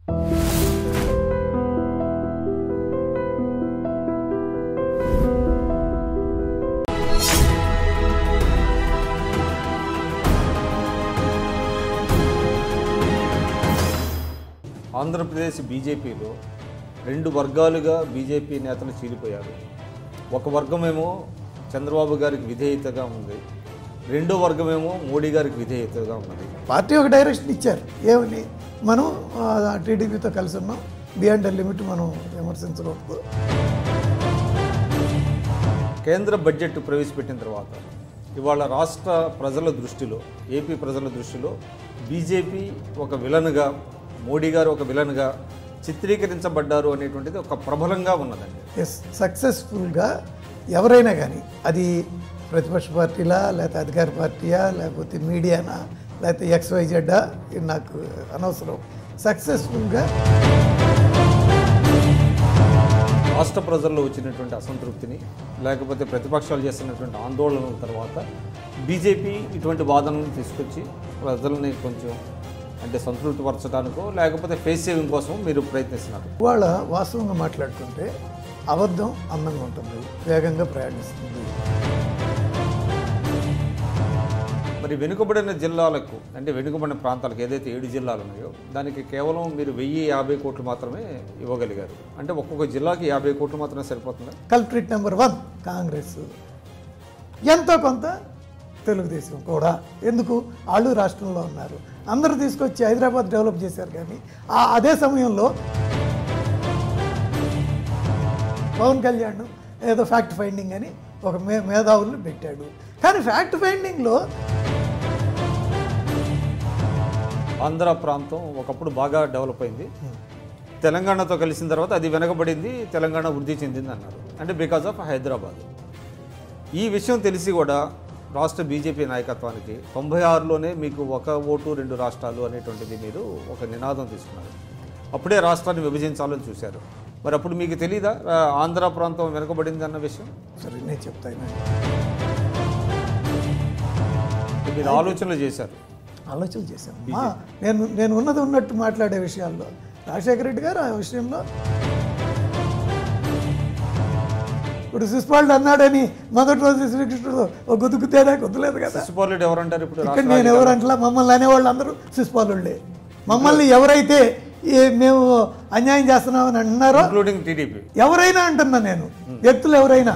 ఆంధ్రప్రదేశ్ బీజేపీలో రెండు వర్గాలుగా బీజేపీ నేతలు చీలిపోయారు ఒక వర్గమేమో చంద్రబాబు గారికి విధేయతగా ఉంది రెండో వర్గమేమో మోడీ గారికి విధేయతగా ఉన్నది పార్టీ ఒక డైరెక్షన్ ఇచ్చారు ఏమని మనం టీడీపీతో కలిసి ఉన్నాం బియాండ్ లిమిట్ మనం విమర్శించకూడదు కేంద్ర బడ్జెట్ ప్రవేశపెట్టిన తర్వాత ఇవాళ రాష్ట్ర ప్రజల దృష్టిలో ఏపీ ప్రజల దృష్టిలో బీజేపీ ఒక విలన్గా మోడీ గారు ఒక విలన్గా చిత్రీకరించబడ్డారు అనేటువంటిది ఒక ప్రబలంగా ఉన్నదండి ఎస్ సక్సెస్ఫుల్గా ఎవరైనా కానీ అది ప్రతిపక్ష పార్టీలా లేకపోతే అధికార పార్టీయా లేకపోతే మీడియానా లేకపోతే ఎక్స్వైజెడ్డా ఇది నాకు అనవసరం సక్సెస్ఫుల్గా రాష్ట్ర ప్రజల్లో వచ్చినటువంటి అసంతృప్తిని లేకపోతే ప్రతిపక్షాలు చేస్తున్నటువంటి ఆందోళనల తర్వాత బీజేపీ ఇటువంటి వాదనలు తీసుకొచ్చి ప్రజల్ని కొంచెం అంటే సంతృప్తిపరచడానికో లేకపోతే ఫేస్ సేవింగ్ కోసం మీరు ప్రయత్నిస్తున్నారు ఇవాళ వాస్తవంగా మాట్లాడుతుంటే అబద్ధం అందంగా ఉంటుంది వేగంగా ప్రయాణిస్తుంది మరి వెనుకబడిన జిల్లాలకు అంటే వెనుకబడిన ప్రాంతాలకు ఏదైతే ఏడు జిల్లాలు ఉన్నాయో దానికి కేవలం మీరు వెయ్యి యాభై కోట్లు మాత్రమే ఇవ్వగలిగారు అంటే ఒక్కొక్క జిల్లాకి యాభై కోట్లు మాత్రమే సరిపోతుందా కల్ప్రిట్ నెంబర్ వన్ కాంగ్రెస్ ఎంతో కొంత తెలుగుదేశం కూడా ఎందుకు వాళ్ళు రాష్ట్రంలో ఉన్నారు అందరూ తీసుకొచ్చి హైదరాబాద్ డెవలప్ చేశారు కానీ ఆ అదే సమయంలో పవన్ కళ్యాణ్ ఏదో ఫ్యాక్ట్ ఫైండింగ్ అని ఒక మే మేధావులను పెట్టాడు కానీ ఫ్యాక్ట్ ఫైండింగ్లో ఆంధ్ర ప్రాంతం ఒకప్పుడు బాగా డెవలప్ అయింది తెలంగాణతో కలిసిన తర్వాత అది వెనకబడింది తెలంగాణ వృద్ధి చెందింది అన్నారు అంటే బికాజ్ ఆఫ్ హైదరాబాద్ ఈ విషయం తెలిసి కూడా రాష్ట్ర బీజేపీ నాయకత్వానికి తొంభై ఆరులోనే మీకు ఒక ఓటు రెండు రాష్ట్రాలు అనేటువంటిది మీరు ఒక నినాదం తీసుకున్నారు అప్పుడే రాష్ట్రాన్ని విభజించాలని చూశారు మరి అప్పుడు మీకు తెలీదా ఆ, ఆంధ్ర ప్రాంతం వెనకబడింది అన్న విషయం సరే నేను చెప్తాను మీరు ఆలోచనలు చేశారు ఆలోచన చేశాను మా నేను నేను ఉన్నది ఉన్నట్టు మాట్లాడే విషయాల్లో రాజశేఖర రెడ్డి గారు ఆ విషయంలో ఇప్పుడు శిశుపాలుడు అన్నాడని మొదటి రోజు శ్రీకృష్ణుడు ఒక గుద్దుకుతేనే గుద్దులేదు కదా శిశుపాలుడు ఎవరంటారు ఇప్పుడు ఇక్కడ నేను ఎవరు అంటలా మమ్మల్ని అనేవాళ్ళు అందరూ శిశుపాలుళ్ళే మమ్మల్ని ఎవరైతే ఈ మేము అన్యాయం చేస్తున్నామని అంటున్నారో ఇంక్లూడింగ్ టీడీపీ ఎవరైనా అంటున్నా నేను వ్యక్తులు ఎవరైనా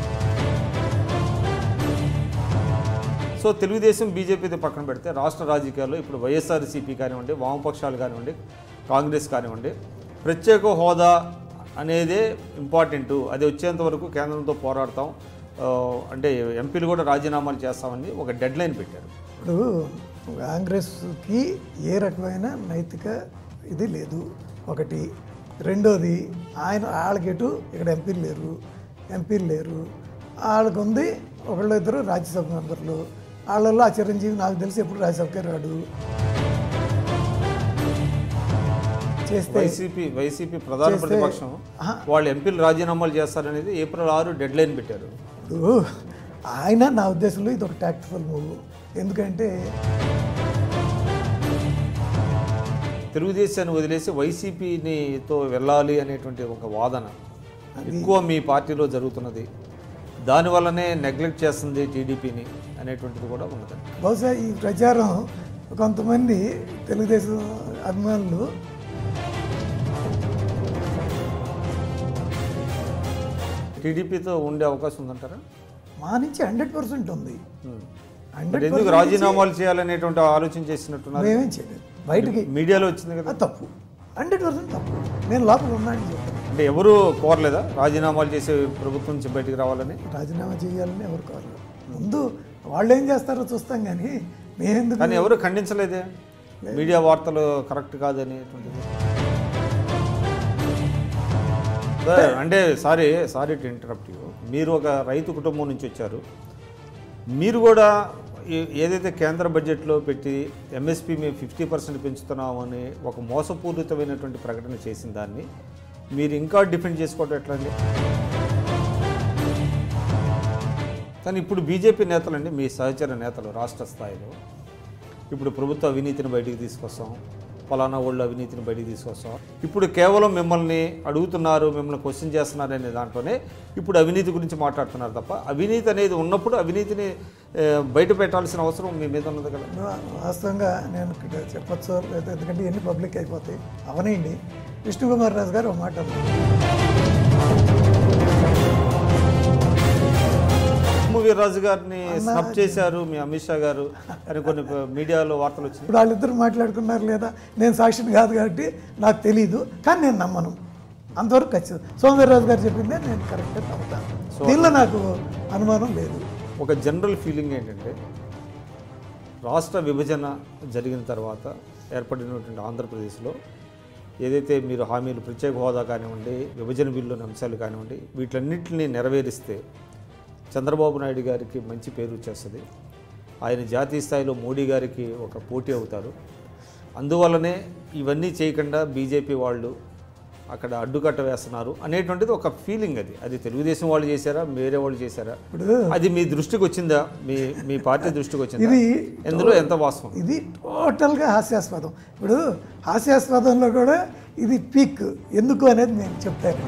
సో తెలుగుదేశం బీజేపీతో పక్కన పెడితే రాష్ట్ర రాజకీయాల్లో ఇప్పుడు వైఎస్ఆర్సీపీ కానివ్వండి వామపక్షాలు కానివ్వండి కాంగ్రెస్ కానివ్వండి ప్రత్యేక హోదా అనేదే ఇంపార్టెంట్ అది వచ్చేంత వరకు కేంద్రంతో పోరాడతాం ఆ, అంటే ఎంపీలు కూడా రాజీనామాలు చేస్తామని ఒక డెడ్ లైన్ పెట్టారు ఇప్పుడు కాంగ్రెస్కి ఏ రకమైన నైతిక ఇది లేదు ఒకటి రెండోది ఆయన వాళ్ళకెటు ఇక్కడ ఎంపీలు లేరు ఎంపీలు లేరు వాళ్ళకు ఉంది ఒకళ్ళు ఇద్దరు రాజ్యసభ మెంబర్లు వాళ్ళల్లో ఆ చిరంజీవి నాకు తెలిసి ఎప్పుడు రాజ్యసభకే రాడు చేస్తే వైసీపీ వైసీపీ ప్రధాన చేస్తే- ప్రతిపక్షం ఆహా. వాళ్ళు ఎంపీలు రాజీనామాలు చేస్తారనేది ఏప్రిల్ ఆరు డెడ్ లైన్ పెట్టారు ఇప్పుడు ఆయన నా ఉద్దేశంలో ఇది ఒక టాక్టిఫుల్ మూవ్ ఎందుకంటే తెలుగుదేశాన్ని వదిలేసి వైసీపీనితో వెళ్ళాలి అనేటువంటి ఒక వాదన ఎక్కువ మీ పార్టీలో జరుగుతున్నది దానివల్లనే నెగ్లెక్ట్ చేస్తుంది టీడీపీని అనేటువంటిది కూడా ఉన్నదండి బహుశా ఈ ప్రచారం కొంతమంది తెలుగుదేశం అభిమానులు టీడీపీతో ఉండే అవకాశం ఉందంటారా మా నుంచి హండ్రెడ్ పర్సెంట్ ఉంది మరి హండ్రెడ్ ఎందుకు రాజీనామాలు చేయాలనేటువంటి ఆలోచన చేసినట్టున్నారు మేమేం చేయలేదు బయటికి మీడియాలో వచ్చింది కదా అది తప్పు హండ్రెడ్ పర్సెంట్ తప్పు నేను లోపల ఉన్నానని చెప్పాను అంటే ఎవరు కోరలేదా రాజీనామాలు చేసే ప్రభుత్వం నుంచి బయటికి రావాలని రాజీనామా చేయాలని ఎవరు కోరలేదు ముందు వాళ్ళు ఏం చేస్తారో చూస్తాం కానీ మేమెందుకు కానీ ఎవరు ఖండించలేదే మీడియా వార్తలు కరెక్ట్ కాదనేటువంటిది సార్, అంటే sorry sorry to interrupt you మీరు ఒక రైతు కుటుంబం నుంచి వచ్చారు మీరు కూడా ఏ- ఏదైతే కేంద్ర బడ్జెట్లో పెట్టి ఎంఎస్పీ మేము ఫిఫ్టీ పర్సెంట్ పెంచుతున్నామని ఒక మోసపూరితమైనటువంటి ప్రకటన చేసిన దాన్ని మీరు ఇంకా డిఫెండ్ చేసుకోవడం ఎట్లా అండి కానీ ఇప్పుడు బీజేపీ నేతలండి మీ సహచర నేతలు రాష్ట్ర స్థాయిలో ఇప్పుడు ప్రభుత్వ అవినీతిని బయటికి తీసుకొస్తాం ఫలానా వాళ్ళు అవినీతిని బయటికి తీసుకొస్తాం ఇప్పుడు కేవలం మిమ్మల్ని అడుగుతున్నారు మిమ్మల్ని క్వశ్చన్ చేస్తున్నారు అనే దాంట్లోనే ఇప్పుడు అవినీతి గురించి మాట్లాడుతున్నారు తప్ప అవినీతి అనేది ఉన్నప్పుడు అవినీతిని ఏ, బయట పెట్టాల్సిన అవసరం మీ మీద ఉన్నది కదా వా- వాస్తవంగా నేను ఇక్కడ చెప్పొచ్చు లేదా ఎందుకంటే ఇవన్నీ పబ్లిక్ అయిపోతాయి అవనండి విష్ణుకుమార్ రాజు గారు ఒక మాట అన్నారు వీర్రాజు గారిని స్నప్ చేశారు మీ అమిత్ షా గారు అని కొన్ని మీడియాలో వార్తలు వచ్చినాయి ఇప్పుడు వాళ్ళిద్దరు మాట్లాడుకున్నారు లేదా నేను సాక్షిని కాదు కాబట్టి నాకు తెలియదు కానీ నేను నమ్మను అంతవరకు ఖచ్చితం సోమవీర్రాజు గారు చెప్పిందే నేను కరెక్ట్గా నమ్ముతాను దీనిలో నాకు అనుమానం లేదు ఒక జనరల్ ఫీలింగ్ ఏంటంటే రాష్ట్ర విభజన జరిగిన తర్వాత ఏర్పడినటువంటి ఆంధ్రప్రదేశ్లో ఏదైతే మీరు హామీలు ప్రత్యేక హోదా కానివ్వండి విభజన బిల్లుని అంశాలు కానివ్వండి వీటన్నిటిని నెరవేరిస్తే చంద్రబాబు నాయుడు గారికి మంచి పేరు వచ్చేస్తుంది ఆయన జాతీయ స్థాయిలో మోడీ గారికి ఒక పోటీ అవుతారు అందువల్లనే ఇవన్నీ చేయకుండా బీజేపీ వాళ్ళు అక్కడ అడ్డుకట్ట వేస్తున్నారు అనేటువంటిది ఒక ఫీలింగ్ అది అది తెలుగుదేశం వాళ్ళు చేశారా వేరే వాళ్ళు చేశారా ఇప్పుడు అది మీ దృష్టికి వచ్చిందా మీ మీ పార్టీ దృష్టికి వచ్చిందా ఇది ఎందులో ఎంత వాస్తవం ఇది టోటల్గా హాస్యాస్పదం ఇప్పుడు హాస్యాస్పదంలో కూడా ఇది పీక్ ఎందుకు అనేది నేను చెప్తాను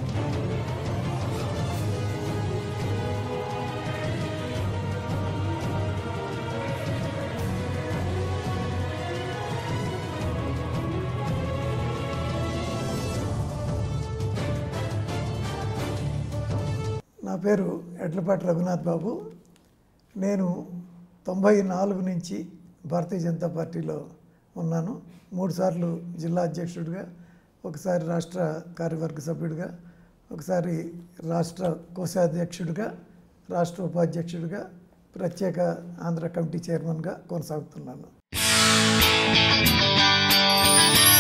నా పేరు ఎడ్లపాటి రఘునాథ్ బాబు నేను తొంభై నాలుగు నుంచి భారతీయ జనతా పార్టీలో ఉన్నాను మూడుసార్లు జిల్లా అధ్యక్షుడిగా ఒకసారి రాష్ట్ర కార్యవర్గ సభ్యుడిగా ఒకసారి రాష్ట్ర కోశాధ్యక్షుడిగా రాష్ట్ర ఉపాధ్యక్షుడిగా ప్రత్యేక ఆంధ్ర కమిటీ చైర్మన్గా కొనసాగుతున్నాను